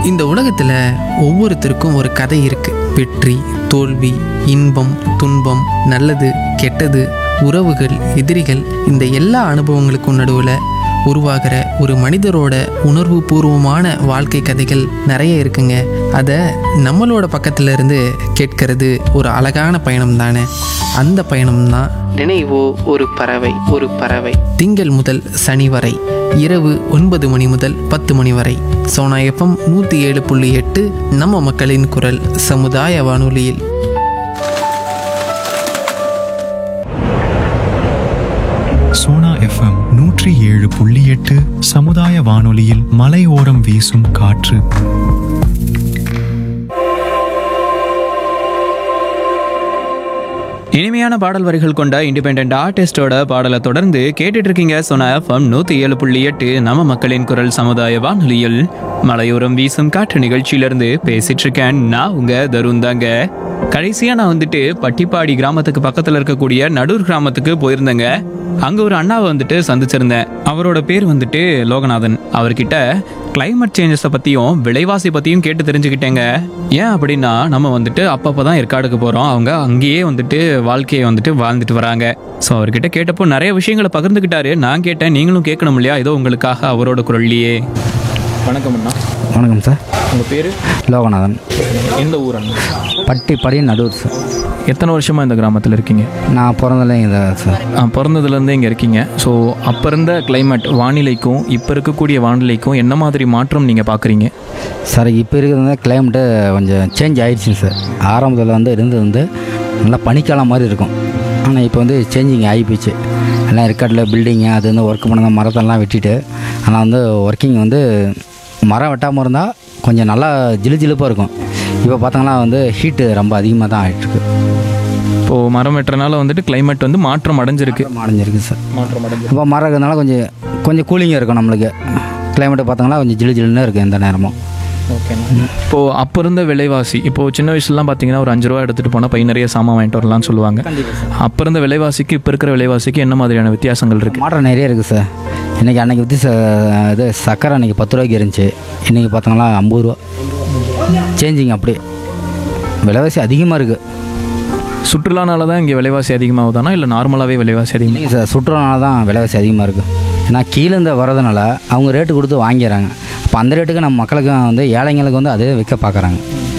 இந்த உலகத்தில் ஒவ்வொருத்தருக்கும் ஒரு கதை இருக்கு வெற்றி தோல்வி இன்பம் துன்பம் நல்லது கெட்டது உறவுகள் எதிரிகள் இந்த எல்லா அனுபவங்களுக்கும் நடுவில் உருவாகிற ஒரு மனிதரோட உணர்வு பூர்வமான வாழ்க்கை கதைகள் நிறைய இருக்குங்க அதை நம்மளோட பக்கத்துல இருந்து கேட்கறது ஒரு அழகான பயணம் தானே அந்த பயணம் தான் நினைவோ ஒரு பறவை ஒரு பறவை திங்கள் முதல் சனி வரை இரவு ஒன்பது மணி முதல் பத்து மணி வரை சோனா எஃப்எம் நூற்றி ஏழு புள்ளி எட்டு நம்ம மக்களின் குரல் சமுதாய வானொலியில் சோனா எஃப்எம் நூற்றி ஏழு புள்ளி எட்டு சமுதாய வானொலியில் மலையோரம் வீசும் காற்று இனிமையான பாடல் வரிகள் கொண்ட இண்டிபெண்ட் ஆர்டிஸ்டோட பாடலை தொடர்ந்து கேட்டுட்டு இருக்கீங்க சொன்ன எஃப்எம் நூத்தி ஏழு புள்ளி எட்டு நம்ம மக்களின் குரல் சமுதாய வானொலியில் மலையோரம் வீசும் காற்று நிகழ்ச்சியிலிருந்து பேசிட்டு இருக்கேன் நான் உங்க தருண் தாங்க கடைசியா நான் வந்துட்டு பட்டிப்பாடி கிராமத்துக்கு பக்கத்துல இருக்கக்கூடிய நடூர் கிராமத்துக்கு போயிருந்தேங்க அங்க ஒரு அண்ணாவை வந்துட்டு சந்திச்சிருந்தேன் அவரோட பேர் வந்துட்டு லோகநாதன் அவர்கிட்ட கிளைமேட் சேஞ்சஸை பத்தியும் விலைவாசி பத்தியும் கேட்டு தெரிஞ்சுக்கிட்டேங்க ஏன் அப்படின்னா நம்ம வந்துட்டு அப்பப்போ தான் ஏற்காடுக்கு போகிறோம் அவங்க அங்கேயே வந்துட்டு வாழ்க்கையை வந்துட்டு வாழ்ந்துட்டு வராங்க ஸோ அவர்கிட்ட கேட்டப்போ நிறைய விஷயங்களை பகிர்ந்துக்கிட்டாரு நான் கேட்டேன் நீங்களும் கேட்கணும் இல்லையா ஏதோ உங்களுக்காக அவரோட குரல்லையே வணக்கம் அண்ணா வணக்கம் சார் உங்கள் பேர் லோகநாதன் எந்த ஊர் அண்ணா பட்டி படி நடூர் சார் எத்தனை வருஷமா இந்த கிராமத்தில் இருக்கீங்க நான் பிறந்தல இங்கே சார் பிறந்ததுலேருந்தே இங்கே இருக்கீங்க ஸோ அப்போ இருந்த கிளைமேட் வானிலைக்கும் இப்போ இருக்கக்கூடிய வானிலைக்கும் என்ன மாதிரி மாற்றம் நீங்கள் பார்க்குறீங்க சார் இப்போ இருக்கிறது வந்து கிளைமேட்டு கொஞ்சம் சேஞ்ச் ஆயிடுச்சுங்க சார் ஆரம்பத்தில் வந்து இருந்தது வந்து நல்லா பனிக்காலம் மாதிரி இருக்கும் ஆனால் இப்போ வந்து சேஞ்சிங் ஆகிப்போச்சு எல்லாம் ரெக்கார்டில் பில்டிங்கு அது வந்து ஒர்க் பண்ண மரத்தெல்லாம் வெட்டிட்டு ஆனால் வந்து ஒர்க்கிங் வந்து மரம் வெட்டாமல் இருந்தால் கொஞ்சம் நல்லா ஜிலு ஜிலுப்பாக இருக்கும் இப்போ பார்த்தோங்கன்னா வந்து ஹீட்டு ரொம்ப அதிகமாக தான் ஆகிட்டுருக்கு இப்போது மரம் வெட்டுறனால வந்துட்டு கிளைமேட் வந்து மாற்றம் அடைஞ்சிருக்கு அடைஞ்சிருக்கு சார் மாற்றம் அடைஞ்சிருக்கு இப்போ மரம் இருக்கிறதுனால கொஞ்சம் கொஞ்சம் கூலிங்காக இருக்கும் நம்மளுக்கு கிளைமேட்டை பார்த்தோங்கன்னா கொஞ்சம் ஜிலு ஜிலுன்னு இருக்கும் எந்த நேரமும் இப்போது அப்போ இருந்த விலைவாசி இப்போது சின்ன வயசுலலாம் பார்த்தீங்கன்னா ஒரு அஞ்சு ரூபா எடுத்துகிட்டு போனால் பை நிறைய சாமான் வாங்கிட்டு வரலாம்னு சொல்லுவாங்க அப்போ இருந்த விலைவாசிக்கு இப்போ இருக்கிற விலைவாசிக்கு என்ன மாதிரியான வித்தியாசங்கள் இருக்குது மாற்றம் நிறைய இருக்குது சார் இன்றைக்கி அன்றைக்கி பற்றி ச இது சக்கரை அன்றைக்கி பத்து ரூபாய்க்கு இருந்துச்சு இன்றைக்கி பார்த்தோங்கன்னா ஐம்பது ரூபா சேஞ்சிங் அப்படியே விலைவாசி அதிகமாக இருக்குது சுற்றுலானால தான் இங்கே விலைவாசி அதிகமாகுதானா இல்லை நார்மலாகவே விலைவாசி அதிகமாக இல்லைங்க சார் சுற்றுலானால தான் விலைவாசி அதிகமாக இருக்குது ஏன்னா கீழேருந்து வரதுனால அவங்க ரேட்டு கொடுத்து வாங்கிடுறாங்க அப்போ அந்த ரேட்டுக்கு நம்ம மக்களுக்கு வந்து ஏழைங்களுக்கு வந்து அதே விற்க பார்க்குறாங்க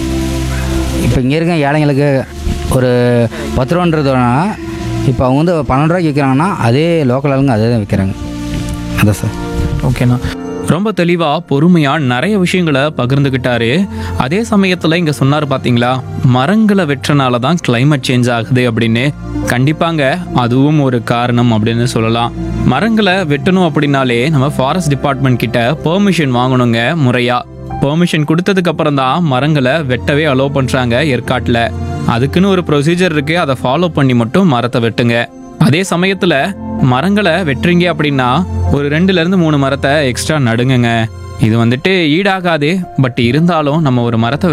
இப்போ இங்கே இருக்க ஏழைங்களுக்கு ஒரு பத்து ரூபான்றதுனா இப்போ அவங்க வந்து பன்னெண்டு ரூபாய்க்கு விற்கிறாங்கன்னா அதே லோக்கல் ஆளுங்க அதே தான் விற்கிறாங்க அதான் சார் ஓகேண்ணா ரொம்ப தெளிவா பொறுமையா நிறைய விஷயங்களை பகிர்ந்துக்கிட்டாரு அதே சமயத்துல இங்க சொன்னாரு பாத்தீங்களா மரங்களை வெட்டுறனால தான் கிளைமேட் சேஞ்ச் ஆகுது அப்படின்னு கண்டிப்பாங்க அதுவும் ஒரு காரணம் அப்படின்னு சொல்லலாம் மரங்களை வெட்டணும் அப்படின்னாலே நம்ம ஃபாரஸ்ட் டிபார்ட்மெண்ட் கிட்ட பெர்மிஷன் வாங்கணுங்க முறையா பெர்மிஷன் கொடுத்ததுக்கு அப்புறம் தான் மரங்களை வெட்டவே அலோவ் பண்றாங்க ஏற்காட்டுல அதுக்குன்னு ஒரு ப்ரொசீஜர் இருக்கு அதை ஃபாலோ பண்ணி மட்டும் மரத்தை வெட்டுங்க அதே சமயத்துல மரங்களை வெட்டுறீங்க அப்படின்னா ஒரு ரெண்டுல இருந்து மூணு மரத்தை எக்ஸ்ட்ரா நடுங்குங்க இது வந்துட்டு ஈடாகாது பட் இருந்தாலும் நம்ம ஒரு மரத்தை